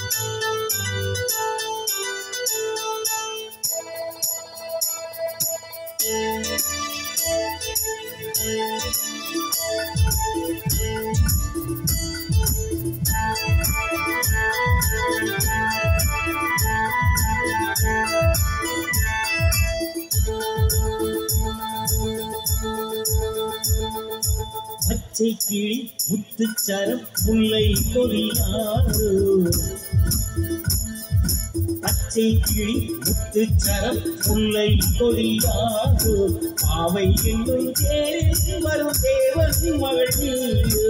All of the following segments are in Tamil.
பச்சை கிளி முத்துச்சரம் முல்லை கொடியாறு பச்சை கிளி முத்துச்சரம் முல்லை கொடியாறு பாவை என்னும் தேரில் வரும் தேவன் மகள் நீயோ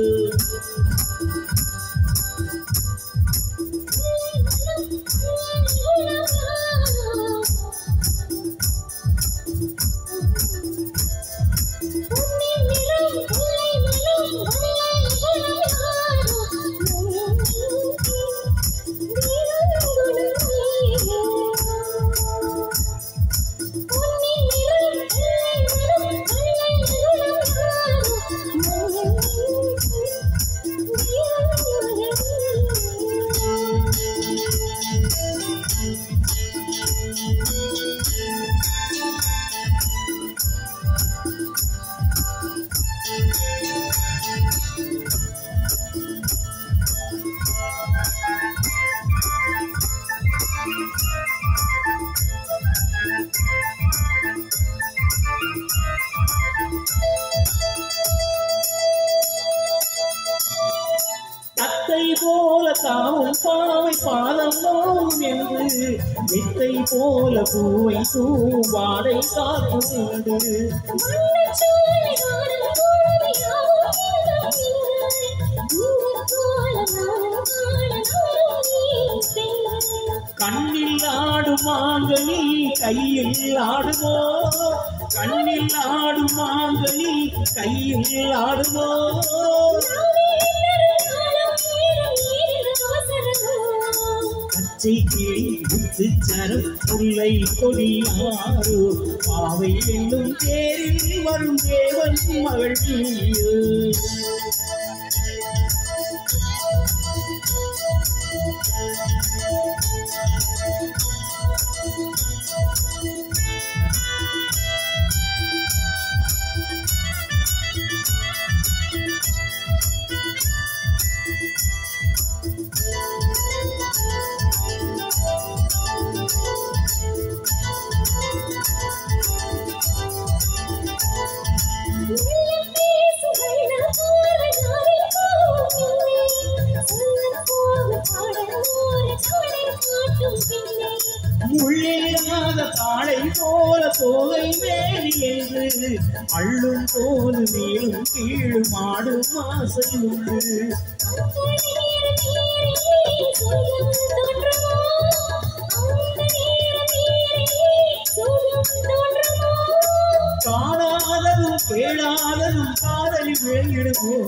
தத்தை போல தாவும் பாவை பாதம் நோவும் என்று வித்தை போல பூவை தூவாடை காத்துண்டு கண்ணில் ஆடும் மாங்கனி கையில் ஆடுமோ கண்ணில் ஆடும் மாங்கனி கையில் ஆடுமோ பச்சை கிளி முத்துச்சரம் முல்லை கொடியாறு பாவை என்னும் தேரில் வரும் தேவன் மகள் நீயோ முள்ளில்லாத தாளை போல தோகை மேலி என்று அள்ளும் போது மேலும் கீழும் ஆடும் ஆசை உண்டு காணாததும் கேளாததும் காதலில் விளையிடுமோ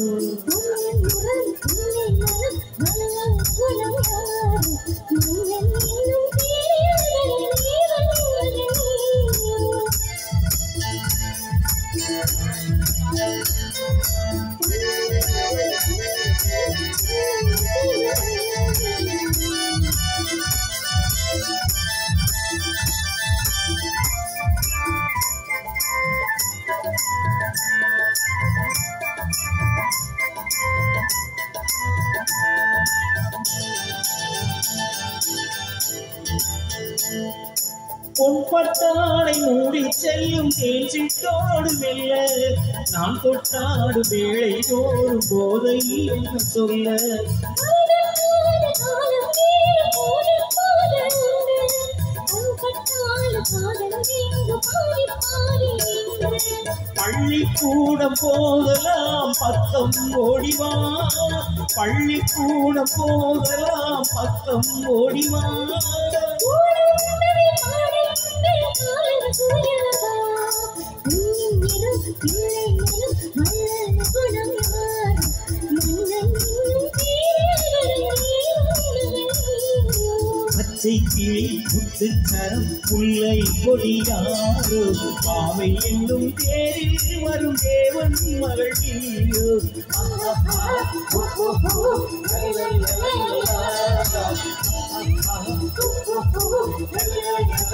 பொன்பட்டாடை மூடி செல்லும் தேஞ்சிட்டோடு மெல்ல நான் கொட்டாடு வேளை தோறும் போதை என்ன சொல்ல பள்ளிக்கூடம் போகலாம் பக்கம் ஓடிவா பள்ளிக்கூடம் போகலாம் பக்கம் ஓடிவா பச்சை கிளி முத்துச்சரம் முல்லை கொடியாறு பாவை என்னும் தேரில் வரும் தேவன் மகள் நீயோ.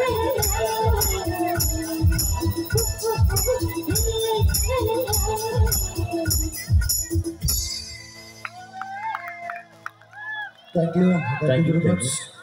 Thank you. Thank, Thank you you, very thank much.